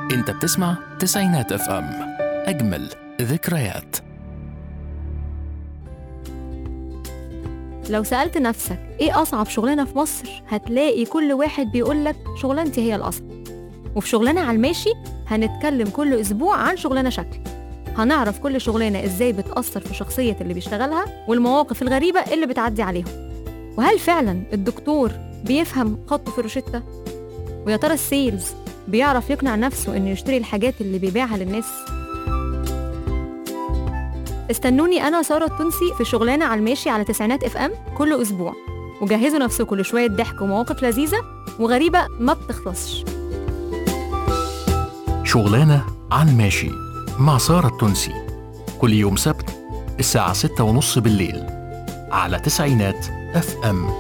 انت بتسمع تسعينات اف ام اجمل ذكريات لو سألت نفسك إيه أصعب شغلانة في مصر هتلاقي كل واحد بيقولك شغلانتي هي الأصعب وفي شغلانة على الماشي هنتكلم كل أسبوع عن شغلانة شكل هنعرف كل شغلانة إزاي بتأثر في شخصية اللي بيشتغلها والمواقف الغريبة اللي بتعدي عليهم وهل فعلا الدكتور بيفهم خطه في الروشتة؟ ويا ترى السيلز بيعرف يقنع نفسه إنه يشتري الحاجات اللي بيبيعها للناس؟ استنوني أنا سارة التونسي في شغلانة على الماشي على تسعينات اف ام كل أسبوع وجهزوا نفسكم لشوية ضحك ومواقف لذيذة وغريبة ما بتخلصش شغلانة عن ماشي مع سارة التونسي كل يوم سبت الساعة ستة ونص بالليل على تسعينات اف ام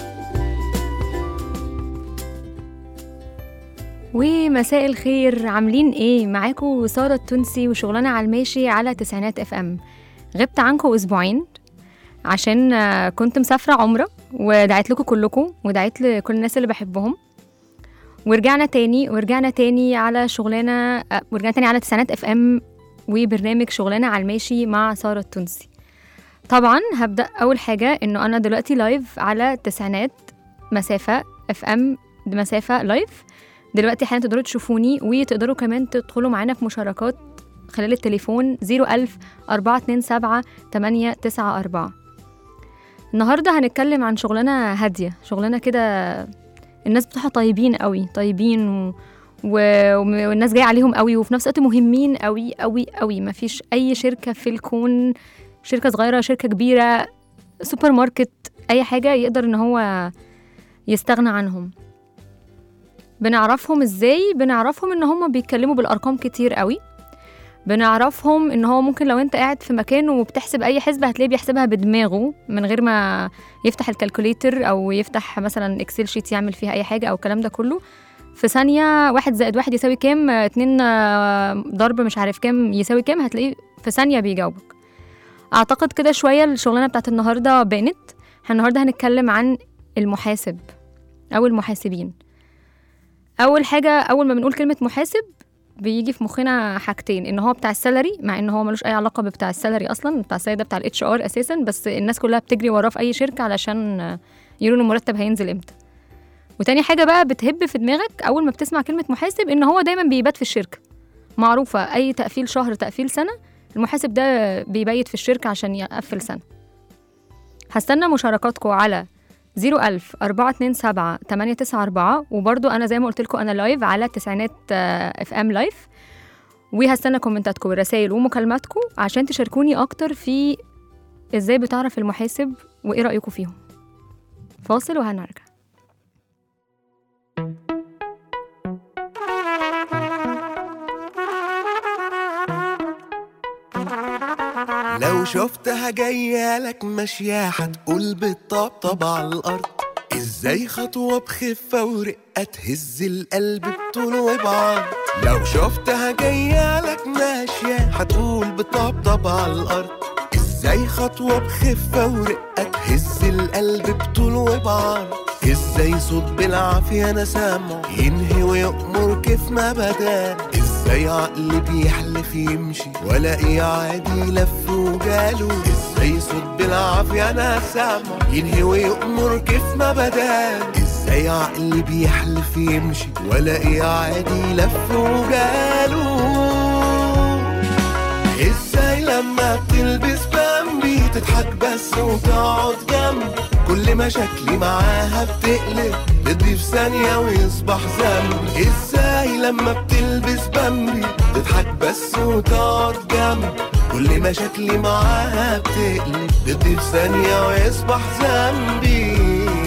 ومساء الخير عاملين ايه معاكم سارة التونسي وشغلانة على الماشي على تسعينات اف ام غبت عنكم اسبوعين عشان آه، كنت مسافرة عمرة ودعيت لكم كلكم ودعيت لكل الناس اللي بحبهم ورجعنا تاني ورجعنا تاني على شغلانة آه، ورجعنا تاني على تسعينات اف ام وبرنامج شغلانة على الماشي مع سارة التونسي طبعا هبدأ أول حاجة إنه أنا دلوقتي لايف على تسعينات مسافة اف ام مسافة لايف دلوقتي حالا تقدروا تشوفوني وتقدروا كمان تدخلوا معانا في مشاركات خلال التليفون 01000 427 894 النهارده هنتكلم عن شغلانه هاديه شغلانه كده الناس بتوعها طيبين قوي طيبين و... و... والناس جايه عليهم قوي وفي نفس الوقت مهمين قوي قوي قوي ما فيش اي شركه في الكون شركه صغيره شركه كبيره سوبر ماركت اي حاجه يقدر ان هو يستغنى عنهم بنعرفهم ازاي بنعرفهم ان هم بيتكلموا بالارقام كتير قوي بنعرفهم ان هو ممكن لو انت قاعد في مكان وبتحسب اي حسبه هتلاقيه بيحسبها بدماغه من غير ما يفتح الكالكوليتر او يفتح مثلا اكسل شيت يعمل فيها اي حاجه او الكلام ده كله في ثانيه واحد زائد واحد يساوي كام آه، اتنين آه، ضرب مش عارف كام يساوي كام هتلاقيه في ثانيه بيجاوبك اعتقد كده شويه الشغلانه بتاعت النهارده بانت احنا النهارده هنتكلم عن المحاسب او المحاسبين اول حاجه اول ما بنقول كلمه محاسب بيجي في مخنا حاجتين ان هو بتاع السالري مع ان هو ملوش اي علاقه بتاع السالري اصلا بتاع السالري ده بتاع الاتش ار اساسا بس الناس كلها بتجري وراه في اي شركه علشان آه، يقولوا له المرتب هينزل امتى وتاني حاجه بقى بتهب في دماغك اول ما بتسمع كلمه محاسب ان هو دايما بيبات في الشركه معروفه اي تقفيل شهر تقفيل سنه المحاسب ده بيبيت في الشركه عشان يقفل سنه هستنى مشاركاتكم على 01000 427 894 وبرضو انا زي ما قلت لكم انا لايف على تسعينات اف ام لايف وهستنى كومنتاتكم ورسائل ومكالماتكم عشان تشاركوني اكتر في ازاي بتعرف المحاسب وايه رايكم فيهم فاصل وهنرجع لو شفتها جاية لك ماشية هتقول بالطبطب على الأرض ازاي خطوة بخفة ورقة تهز القلب بطول وبعرض لو شفتها جاية لك ماشية هتقول بالطبطب على الأرض ازاي خطوة بخفة ورقة تهز القلب بطول وبعرض ازاي صوت بالعافية انا سامعه ينهي ويأمر كيف ما بدا ازاي عقل بيحلف يمشي ولا ايه عادي لف وجاله ازاي صوت بالعافية انا سامعه ينهي ويأمر كيف ما بدا ازاي عقل بيحلف يمشي ولا ايه عادي لف وجاله ازاي لما بتلبس بامبي تضحك بس وتقعد جنبي كل مشاكلي معاها بتقلب تضيف ثانية ويصبح ذنبي ازاي لما بتلبس بامبي تضحك بس وتقعد جنبي كل مشاكلي معاها بتقلب تضيف ثانية ويصبح ذنبي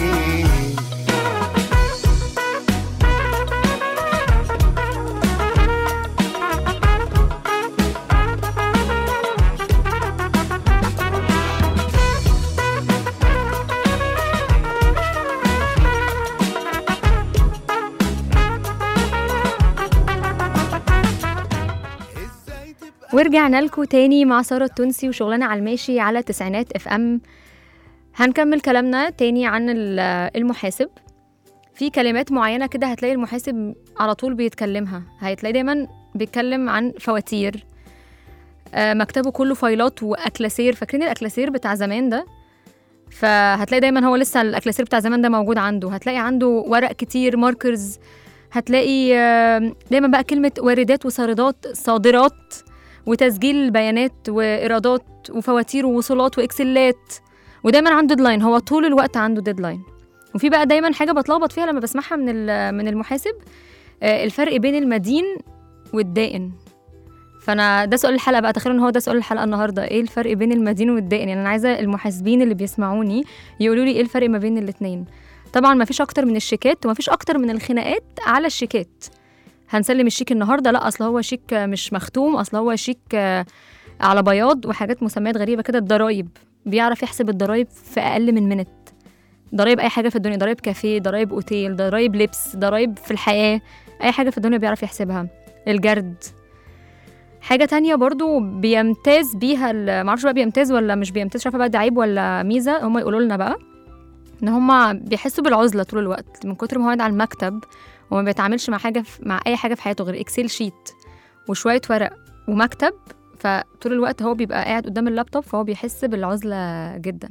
ازاي تبقى ورجعنا لكم تاني مع سارة التونسي وشغلنا على الماشي على تسعينات اف ام هنكمل كلامنا تاني عن ال- المحاسب في كلمات معينة كده هتلاقي المحاسب على طول بيتكلمها هتلاقي دايما بيتكلم عن فواتير آه، مكتبه كله فايلات واكلاسير فاكرين الاكلاسير بتاع زمان ده فهتلاقي دايما هو لسه الاكلاسير بتاع زمان ده موجود عنده هتلاقي عنده ورق كتير ماركرز هتلاقي آه، دايما بقى كلمة واردات وصادرات صادرات وتسجيل بيانات وإيرادات وفواتير ووصولات وإكسلات ودايما عنده ديدلاين هو طول الوقت عنده ديدلاين وفي بقى دايما حاجة بتلخبط فيها لما بسمعها من ال- من المحاسب آه، الفرق بين المدين والدائن فانا ده سؤال الحلقه بقى تخيلوا ان هو ده سؤال الحلقه النهارده ايه الفرق بين المدين والدائن يعني انا عايزه المحاسبين اللي بيسمعوني يقولوا لي ايه الفرق ما بين الاثنين طبعا ما فيش اكتر من الشيكات وما فيش اكتر من الخناقات على الشيكات هنسلم الشيك النهارده لا اصل هو شيك مش مختوم اصل هو شيك آه، على بياض وحاجات مسميات غريبه كده الضرايب بيعرف يحسب الضرايب في اقل من منت ضرايب اي حاجه في الدنيا ضرايب كافيه ضرايب اوتيل ضرايب لبس ضرايب في الحياه اي حاجه في الدنيا بيعرف يحسبها الجرد حاجة تانية برضو بيمتاز بيها ال- معرفش بقى بيمتاز ولا مش بيمتاز مش عارفة بقى ده عيب ولا ميزة هما يقولوا لنا بقى ان هما بيحسوا بالعزلة طول الوقت من كتر ما هو قاعد على المكتب وما بيتعاملش مع حاجة في مع أي حاجة في حياته غير اكسل شيت وشوية ورق ومكتب فطول الوقت هو بيبقى قاعد قدام اللابتوب فهو بيحس بالعزلة جدا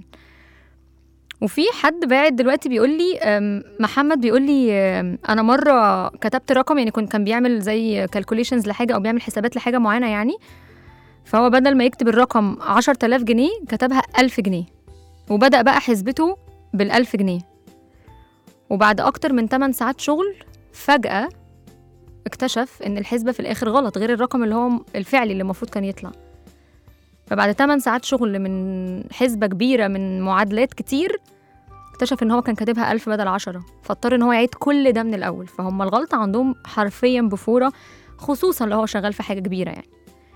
وفي حد باعت دلوقتي بيقول لي أم، محمد بيقول لي أم، انا مره كتبت رقم يعني كنت كان بيعمل زي كالكوليشنز لحاجه او بيعمل حسابات لحاجه معينه يعني فهو بدل ما يكتب الرقم 10000 جنيه كتبها 1000 جنيه وبدأ بقى حسبته بالألف جنيه وبعد أكتر من 8 ساعات شغل فجأة اكتشف إن الحسبة في الآخر غلط غير الرقم اللي هو الفعلي اللي المفروض كان يطلع فبعد 8 ساعات شغل من حسبة كبيرة من معادلات كتير اكتشف ان هو كان كاتبها ألف بدل عشرة فاضطر ان هو يعيد كل ده من الأول فهم الغلطة عندهم حرفيا بفورة خصوصا لو هو شغال في حاجة كبيرة يعني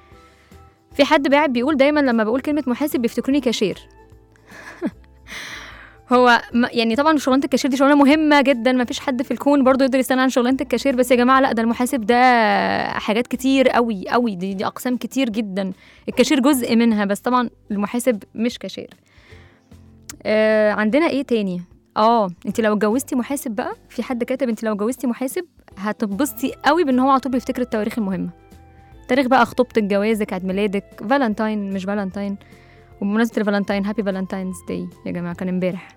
في حد باعت بيقول دايما لما بقول كلمة محاسب بيفتكروني كاشير هو م- يعني طبعا شغلانه الكاشير دي شغلانه مهمه جدا ما فيش حد في الكون برضو يقدر يستغنى عن شغلانه الكاشير بس يا جماعه لا ده المحاسب ده حاجات كتير قوي قوي دي, دي اقسام كتير جدا الكاشير جزء منها بس طبعا المحاسب مش كاشير آه عندنا ايه تاني اه انت لو اتجوزتي محاسب بقى في حد كاتب انت لو اتجوزتي محاسب هتتبسطي قوي بان هو على طول بيفتكر التواريخ المهمه تاريخ بقى خطوبتك جوازك عيد ميلادك فالنتاين مش فالنتاين وبمناسبه الفالنتاين هابي فالنتاينز داي يا جماعه كان امبارح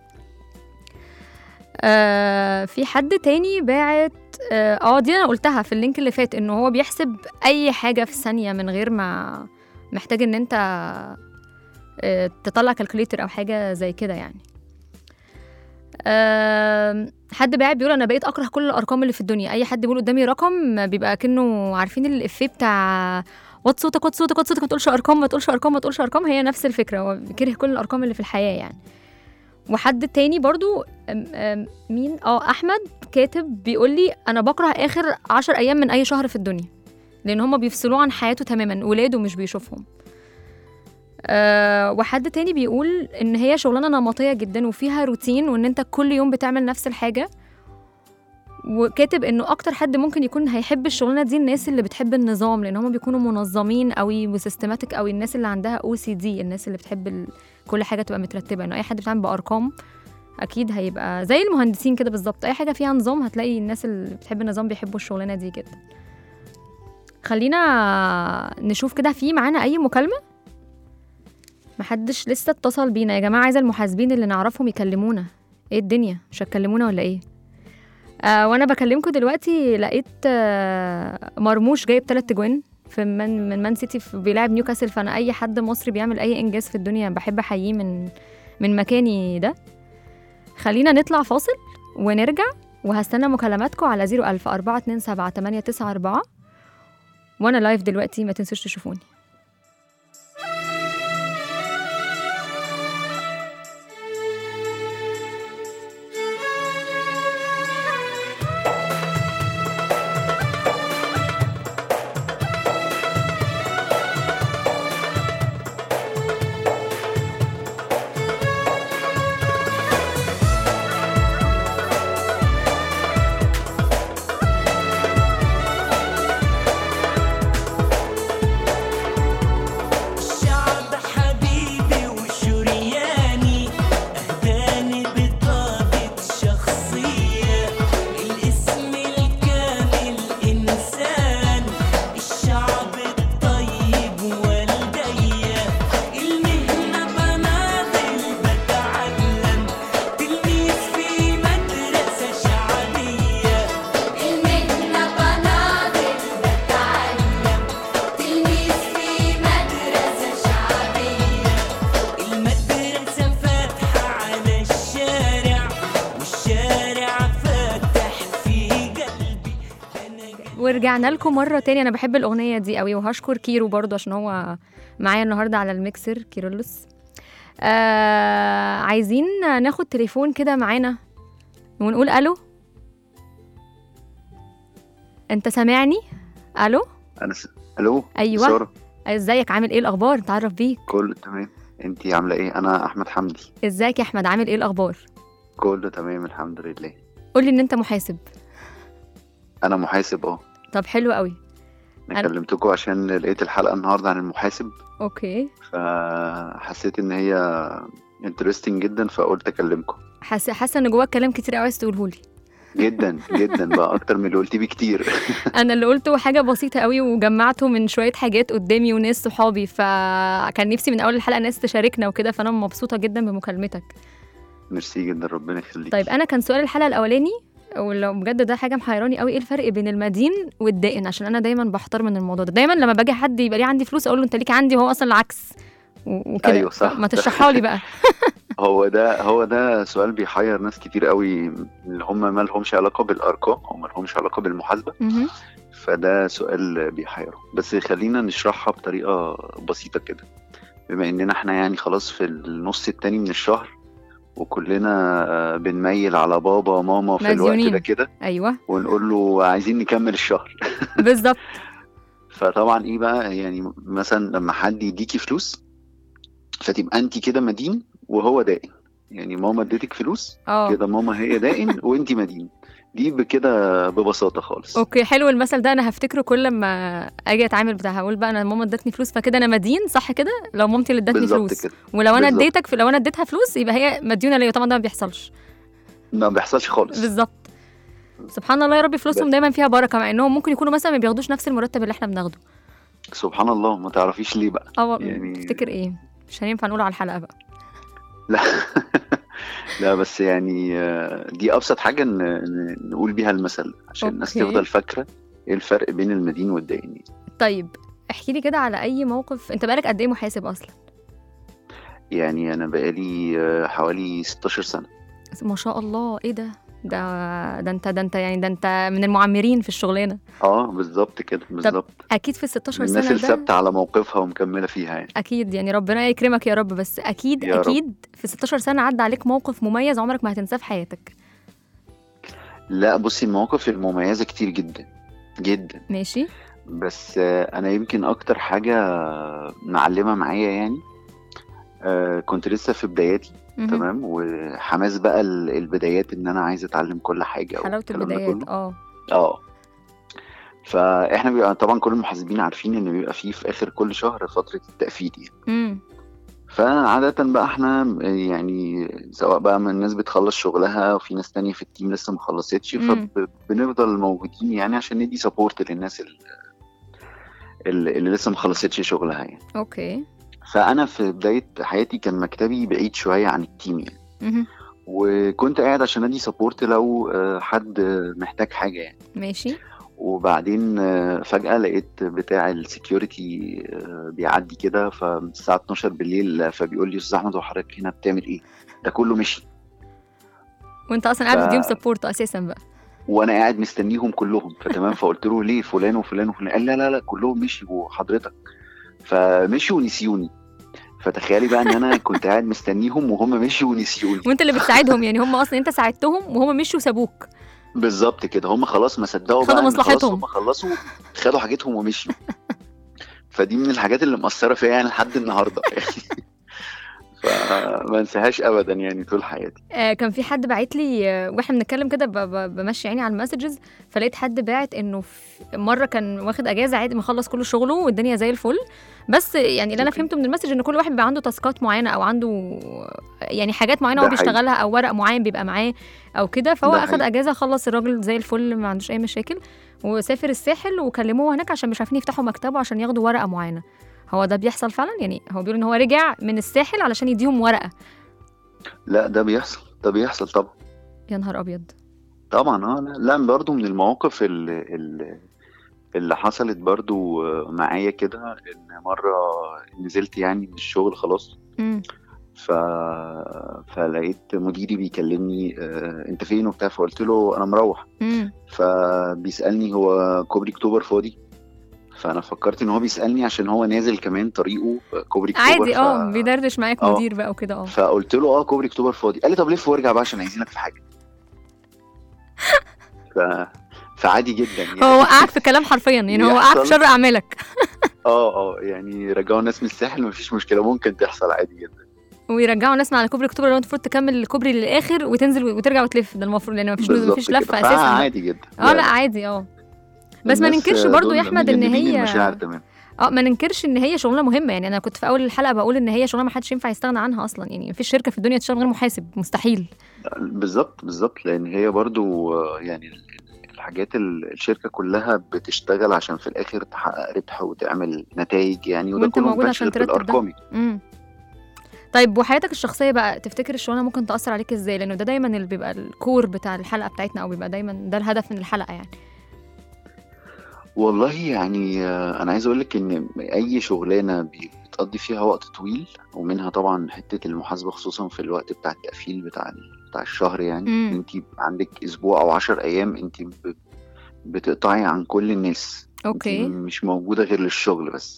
آه في حد تاني باعت اه آه، دي انا قلتها في اللينك اللي فات انه هو بيحسب اي حاجه في ثانيه من غير ما محتاج ان انت آه تطلع كالكوليتر او حاجه زي كده يعني آه حد باعت بيقول انا بقيت اكره كل الارقام اللي في الدنيا اي حد بيقول قدامي رقم بيبقى كأنه عارفين الافيه بتاع وات صوتك وات صوتك وات صوتك ما تقولش ارقام ما تقولش ارقام ما تقولش ارقام هي نفس الفكره هو كره كل الارقام اللي في الحياه يعني وحد تاني برضو أم أم مين اه احمد كاتب بيقول لي انا بكره اخر عشر ايام من اي شهر في الدنيا لان هما بيفصلوه عن حياته تماما ولاده مش بيشوفهم أه وحد تاني بيقول ان هي شغلانه نمطيه جدا وفيها روتين وان انت كل يوم بتعمل نفس الحاجه وكاتب انه اكتر حد ممكن يكون هيحب الشغلانه دي الناس اللي بتحب النظام لان هم بيكونوا منظمين قوي وسيستماتيك قوي الناس اللي عندها او سي دي الناس اللي بتحب ال... كل حاجه تبقى مترتبه انه اي حد بيتعامل بارقام اكيد هيبقى زي المهندسين كده بالظبط اي حاجه فيها نظام هتلاقي الناس اللي بتحب النظام بيحبوا الشغلانه دي جدا خلينا نشوف كده في معانا اي مكالمه محدش لسه اتصل بينا يا جماعه عايزه المحاسبين اللي نعرفهم يكلمونا ايه الدنيا مش هتكلمونا ولا ايه آه وانا بكلمكم دلوقتي لقيت آه مرموش جايب تلات جوان في من من مان سيتي في- بيلعب نيوكاسل فانا اي حد مصري بيعمل اي انجاز في الدنيا بحب احييه من من مكاني ده خلينا نطلع فاصل ونرجع وهستنى مكالماتكم على 01000 427 894 وانا لايف دلوقتي ما تنسوش تشوفوني ورجعنا لكم مرة تاني أنا بحب الأغنية دي قوي وهشكر كيرو برضو عشان هو معايا النهاردة على الميكسر كيرلس آه عايزين ناخد تليفون كده معانا ونقول ألو أنت سامعني؟ ألو؟ انا س... الو أيوة. سارة ازيك عامل ايه الأخبار؟ تعرف بيك كله تمام انتي عامله ايه انا احمد حمدي ازيك يا أحمد عامل ايه الأخبار؟ كله تمام الحمد لله قولي إن أنت محاسب انا محاسب اه طب حلو قوي انا أنا- كلمتكم عشان لقيت الحلقه النهارده عن المحاسب أوكي فحسيت ان هي انترستنج جدا فقلت اكلمكم حاسة حاسة إن جواك كلام كتير قوي عايز تقوله لي جدا جدا بقى اكتر من اللي قلتيه بكتير انا اللي قلته حاجه بسيطه قوي وجمعته من شويه حاجات قدامي وناس صحابي فكان نفسي من اول الحلقه ناس تشاركنا وكده فانا مبسوطه جدا بمكالمتك ميرسي جدا ربنا يخليك طيب انا كان سؤال الحلقه الاولاني ولو بجد ده حاجه محيراني قوي ايه الفرق بين المدين والدائن عشان انا دايما بحتار من الموضوع ده دايما لما باجي حد يبقى ليه عندي فلوس اقول له انت ليك عندي وهو اصلا العكس و- وكده أيوة صح. ما تشرحها لي بقى هو ده هو ده سؤال بيحير ناس كتير قوي اللي هم ما لهمش علاقه بالارقام او ما لهمش علاقه بالمحاسبه مهم. فده سؤال بيحيره بس خلينا نشرحها بطريقة بسيطة كده بما اننا احنا يعني خلاص في النص التاني من الشهر وكلنا آه، بنميل على بابا ماما في الوقت مديونين. ده كده ايوه ونقول له عايزين نكمل الشهر بالظبط فطبعا ايه بقى يعني مثلا لما حد يديكي فلوس فتبقى انت كده مدين وهو دائن يعني ماما اديتك فلوس اه كده ماما هي دائن وانت مدين دي بكده ببساطة خالص اوكي حلو المثل ده انا هفتكره كل ما اجي اتعامل بتاع هقول بقى انا ماما ادتني فلوس فكده انا مدين صح كده لو مامتي اللي ادتني بالظبط فلوس كده ولو انا بالظبط. اديتك في لو انا اديتها فلوس يبقى هي مديونه ليا طبعا ده ما بيحصلش ما بيحصلش خالص بالظبط سبحان الله يا رب فلوسهم بس. دايما فيها بركه مع انهم ممكن يكونوا مثلا ما بياخدوش نفس المرتب اللي احنا بناخده سبحان الله ما تعرفيش ليه بقى اه يعني- تفتكر ايه مش هينفع نقوله على الحلقه بقى لا لا بس يعني آه، دي ابسط حاجه ان إن نقول بيها المثل عشان الناس أوكي. تفضل فاكره ايه الفرق بين المدين والدائن طيب احكي لي كده على اي موقف انت بقالك قد ايه محاسب اصلا يعني انا بقالي آه، حوالي 16 سنه ما شاء الله ايه ده ده ده انت ده انت يعني ده انت من المعمرين في الشغلانه اه بالظبط كده بالظبط اكيد في ال 16 من سنه الناس ده الثابته على موقفها ومكمله فيها يعني اكيد يعني ربنا يكرمك يا رب بس اكيد يا رب. اكيد في 16 سنه عدى عليك موقف مميز عمرك ما هتنساه في حياتك لا بصي المواقف المميزه كتير جدا جدا ماشي بس آه، انا يمكن اكتر حاجه معلمه معايا يعني آه، كنت لسه في بداياتي مهم. تمام وحماس بقى ال- البدايات ان انا عايز اتعلم كل حاجه حلاوه والكلام ده البدايات كله. اه اه فاحنا بيبقى طبعا كل المحاسبين عارفين ان بيبقى فيه في اخر كل شهر فتره التقفيل يعني امم فعادة بقى احنا يعني سواء بقى من الناس بتخلص شغلها وفي ناس تانية في التيم لسه ما خلصتش مم. فبنفضل موجودين يعني عشان ندي سبورت للناس ال- ال- اللي لسه ما خلصتش شغلها يعني اوكي فانا في بداية حياتي كان مكتبي بعيد شوية عن التيم يعني مهم. وكنت قاعد عشان ادي سبورت لو آه، حد محتاج حاجة يعني ماشي وبعدين آه، فجأة لقيت بتاع السكيورتي بيعدي كده فالساعة 12 بالليل فبيقول لي أستاذ أحمد وحضرتك هنا بتعمل إيه؟ ده كله مشي وانت اصلا قاعد ف- بتديهم سبورت اساسا بقى وأنا قاعد مستنيهم كلهم فتمام فقلت له ليه فلان وفلان وفلان قال لا لا لا كلهم مشيوا حضرتك فمشوا ونسيوني فتخيلي بقى ان انا كنت قاعد مستنيهم وهم مشيوا ونسيوني وانت اللي بتساعدهم يعني هم اصلا انت ساعدتهم وهم مشوا وسابوك بالظبط كده هم خلاص ما صدقوا خدوا بقى إن خلاص مصلحتهم. هم خلصوا خدوا حاجتهم ومشيوا فدي من الحاجات اللي مأثرة فيا يعني لحد النهارده يعني فما انساهاش ابدا يعني طول حياتي آه كان في حد باعت لي آه واحنا بنتكلم كده ب- ب- بمشي عيني على المسجز فلقيت حد باعت انه في مره كان واخد اجازه عادي مخلص كل شغله والدنيا زي الفل بس يعني اللي انا أوكي. فهمته من المسج ان كل واحد بيبقى عنده تاسكات معينه او عنده يعني حاجات معينه هو ده حقيقي. بيشتغلها او ورق معين بيبقى معاه او كده فهو ده اخد حقيقي. اجازه خلص الراجل زي الفل ما عندوش اي مشاكل وسافر الساحل وكلموه هناك عشان مش عارفين يفتحوا مكتبه عشان ياخدوا ورقه معينه هو ده بيحصل فعلا يعني هو بيقول ان هو رجع من الساحل علشان يديهم ورقه لا ده بيحصل ده بيحصل طبعا يا نهار ابيض طبعا اه لا لا برضو من المواقف اللي, اللي, اللي حصلت برضو معايا كده ان مره نزلت يعني من الشغل خلاص امم ف... فلقيت مديري بيكلمني آه، انت فين وبتاع فقلت له انا مروح مم. فبيسالني هو كوبري اكتوبر فاضي فانا فكرت ان هو بيسالني عشان هو نازل كمان طريقه كوبري اكتوبر عادي ف... اه بيدردش معاك آه. مدير بقى وكده اه فقلت له اه كوبري اكتوبر فاضي قال لي طب لف وارجع بقى عشان عايزينك في حاجه ف... فعادي جدا يعني هو وقعك في كلام حرفيا يعني هو وقعك في يحصل. شر اعمالك اه اه يعني رجعوا الناس من الساحل مفيش مشكله ممكن تحصل عادي جدا ويرجعوا ناس على كوبري اكتوبر لو انت المفروض تكمل الكوبري للاخر وتنزل وترجع وتلف ده المفروض لان مفيش بالظبط مفيش لفه كده. اساسا فعادي جدا اه لا عادي اه بس ما الناس ننكرش برضو يا دول احمد ان مجنبين هي المشاعر تمام اه ما ننكرش ان هي شغلانه مهمه يعني انا كنت في اول الحلقه بقول ان هي شغلانه ما حدش ينفع يستغنى عنها اصلا يعني مفيش شركه في الدنيا تشتغل من غير محاسب مستحيل بالظبط بالظبط لان هي برضو آه، يعني ال- الحاجات ال- الشركه كلها بتشتغل عشان في الاخر تحقق ربح وتعمل نتائج يعني وده وانت كله موجود ما عشان غير ترتب ده. بالارقام امم طيب وحياتك الشخصيه بقى تفتكر الشغلانه ممكن تاثر عليك ازاي لانه ده دايما اللي بيبقى الكور بتاع الحلقه بتاعتنا او بيبقى دايما ده الهدف من الحلقه يعني والله يعني آه، انا عايز اقول لك ان اي شغلانه بي- بتقضي فيها وقت طويل ومنها طبعا حته المحاسبه خصوصا في الوقت بتاع التقفيل بتاع ال- بتاع الشهر يعني مم. انت عندك اسبوع او 10 ايام انت ب- بتقطعي عن كل الناس اوكي انت مش موجوده غير للشغل بس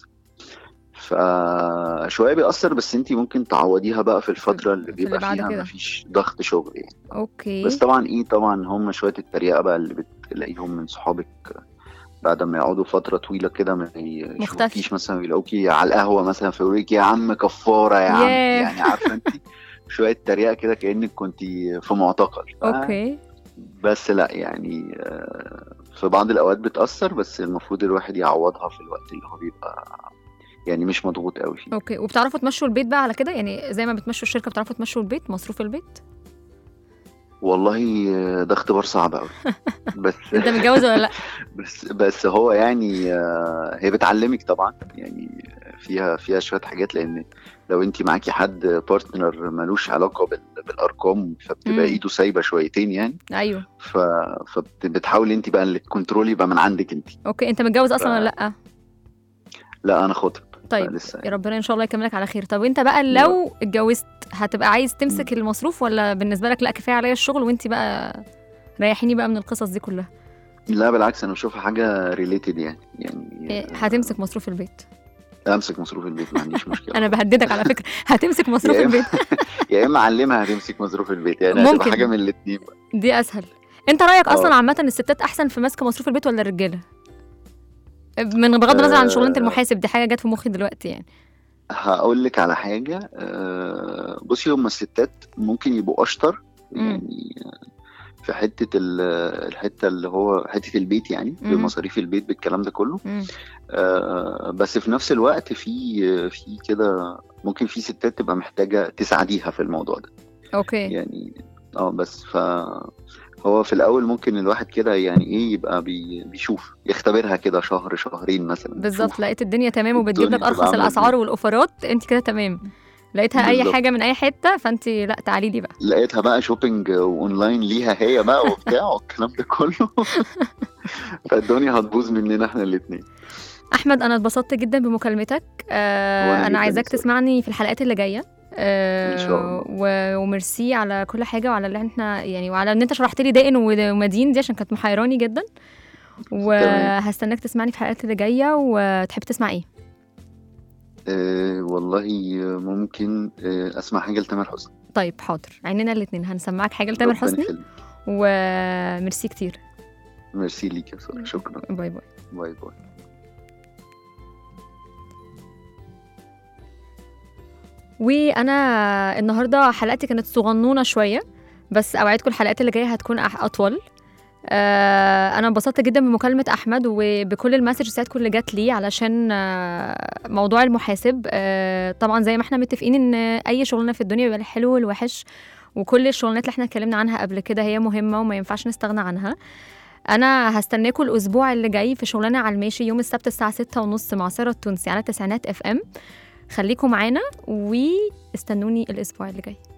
فشويه بيأثر بس انت ممكن تعوضيها بقى في الفتره اللي في اللي بيبقى بعد فيها كده. مفيش ضغط شغل يعني اوكي بس طبعا ايه طبعا هم شويه التريقه بقى اللي بتلاقيهم من صحابك بعد ما يقعدوا فتره طويله كده ما يشوفوكيش مثلا يلاقوكي على القهوه مثلا فيقولوا لك يا عم كفاره يا عم ياه. يعني عارفه انت شويه تريقه كده كانك كنت في معتقل ف- اوكي بس لا يعني آه، في بعض الاوقات بتاثر بس المفروض الواحد يعوضها في الوقت اللي هو بيبقى يعني مش مضغوط قوي فيه اوكي وبتعرفوا تمشوا البيت بقى على كده يعني زي ما بتمشوا الشركه بتعرفوا تمشوا البيت مصروف البيت والله آه، ده اختبار صعب قوي بس انت متجوز ولا لا بس بس هو يعني آه، هي بتعلمك طبعا يعني فيها فيها شويه حاجات لان لو انت معاكي حد بارتنر ملوش علاقه بال- بالارقام مم. فبتبقى ايده سايبه شويتين يعني ايوه ف... فبتحاولي انت بقى اللي الكنترول يبقى من عندك انت اوكي انت متجوز اصلا ف- ولا لا لا انا خاطب طيب لسه يا ربنا ان شاء الله يكملك على خير طب انت بقى لو اتجوزت هتبقى عايز تمسك المصروف ولا بالنسبه لك لا كفايه عليا الشغل وانت بقى ريحيني بقى من القصص دي كلها لا بالعكس انا بشوفها حاجه ريليتد يعني يعني إيه، هتمسك مصروف البيت امسك مصروف البيت ما عنديش مشكله انا بهددك على فكره هتمسك مصروف يا إما- البيت يا اما اعلمها هتمسك مصروف البيت يعني ممكن. هتبقى حاجه من الاثنين دي اسهل انت رايك اصلا آه. عامه الستات احسن في مسك مصروف البيت ولا الرجاله من بغض النظر عن شغلانه آه. المحاسب دي حاجه جت في مخي دلوقتي يعني هقول لك على حاجه آه، بصي هم الستات ممكن يبقوا اشطر مم. يعني في حته ال- الحته اللي هو حته البيت يعني في مم. مصاريف البيت بالكلام ده كله مم. آه، بس في نفس الوقت في في كده ممكن في ستات تبقى محتاجه تساعديها في الموضوع ده اوكي يعني اه بس ف هو في الاول ممكن الواحد كده يعني ايه يبقى بي بيشوف يختبرها كده شهر شهرين مثلا بالظبط يشوف. لقيت الدنيا تمام وبتجيب الدنيا لك تبقى ارخص عاملة الاسعار إزاي. والاوفرات انت كده تمام لقيتها اي بالظبط. حاجه من اي حته فانت لا تعالي لي بقى لقيتها بقى شوبينج اونلاين ليها هي بقى وبتاع والكلام ده كله فالدنيا هتبوظ مننا احنا الاثنين احمد انا اتبسطت جدا بمكالمتك آه وأنا انا جداً عايزاك بصراحة. تسمعني في الحلقات اللي جايه آه إن شاء الله. و- وميرسي على كل حاجه وعلى اللي احنا يعني وعلى ان انت شرحت لي دائن ومدين دي عشان كانت محيراني جدا وهستناك تسمعني في الحلقات اللي جايه وتحب تسمع ايه آه والله ممكن آه اسمع حاجه لتامر حسني طيب حاضر عيننا الاثنين هنسمعك حاجه لتامر ربنا حسني يخليك. وميرسي كتير ميرسي ليك يا ساره شكرا باي باي باي باي وانا النهارده حلقتي كانت صغنونه شويه بس اوعدكم الحلقات اللي جايه هتكون أح- اطول آه، انا انبسطت جدا بمكالمه احمد وبكل المسجز اللي جات لي علشان آه، موضوع المحاسب آه، طبعا زي ما احنا متفقين ان اي شغلانه في الدنيا بيبقى الحلو والوحش وكل الشغلانات اللي احنا اتكلمنا عنها قبل كده هي مهمه وما ينفعش نستغنى عنها انا هستناكم الاسبوع اللي جاي في شغلانه على الماشي يوم السبت الساعه 6 ونص مع ساره التونسي على تسعينات اف ام خليكم معانا واستنوني الاسبوع اللي جاي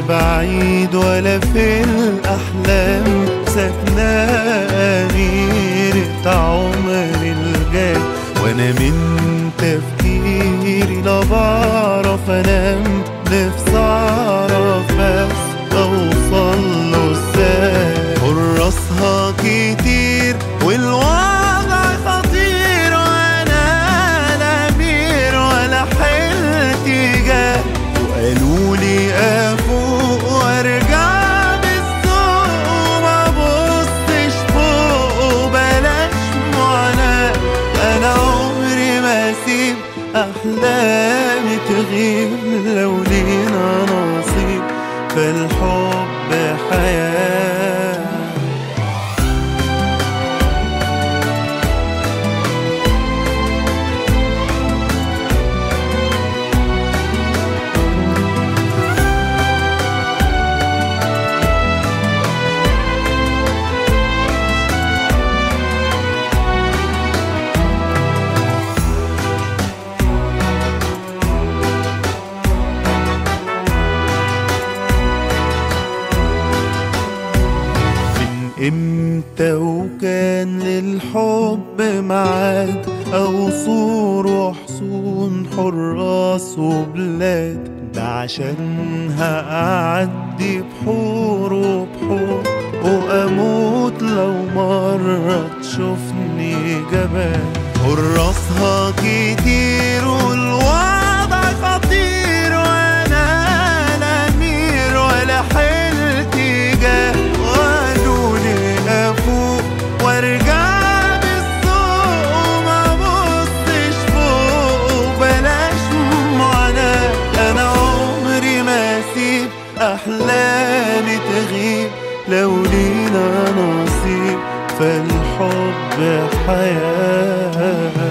بعيد ولا في الأحلام ساكنة أميرة عمري الجاي وأنا من تفكيري لا بعرف أنام نفسي أعرف بس أوصل له إزاي حراسها كتير والوضع خطير وأنا لا أمير ولا حيلتي جاي وقالوا لي افوق وارجع بالسوق وما بصش فوق وبلاش معاناة انا عمري ما اسيب احلامي تغيب لو لينا نصيب فالحب حياه من امتى وكان للحب ميعاد او صور وحصون حراس وبلاد ده عشانها اعدي بحور وبحور واموت لو مرة تشوفني جبان حراسها كتير والوضع خطير وانا لا امير ولا حيلتي جاه وقالوا لي افوق وارجع بالسوق وما بصش فوق بلاش معاناة انا عمري ما اسيب احلامي تغيب لو لينا نصيب فالحب حياه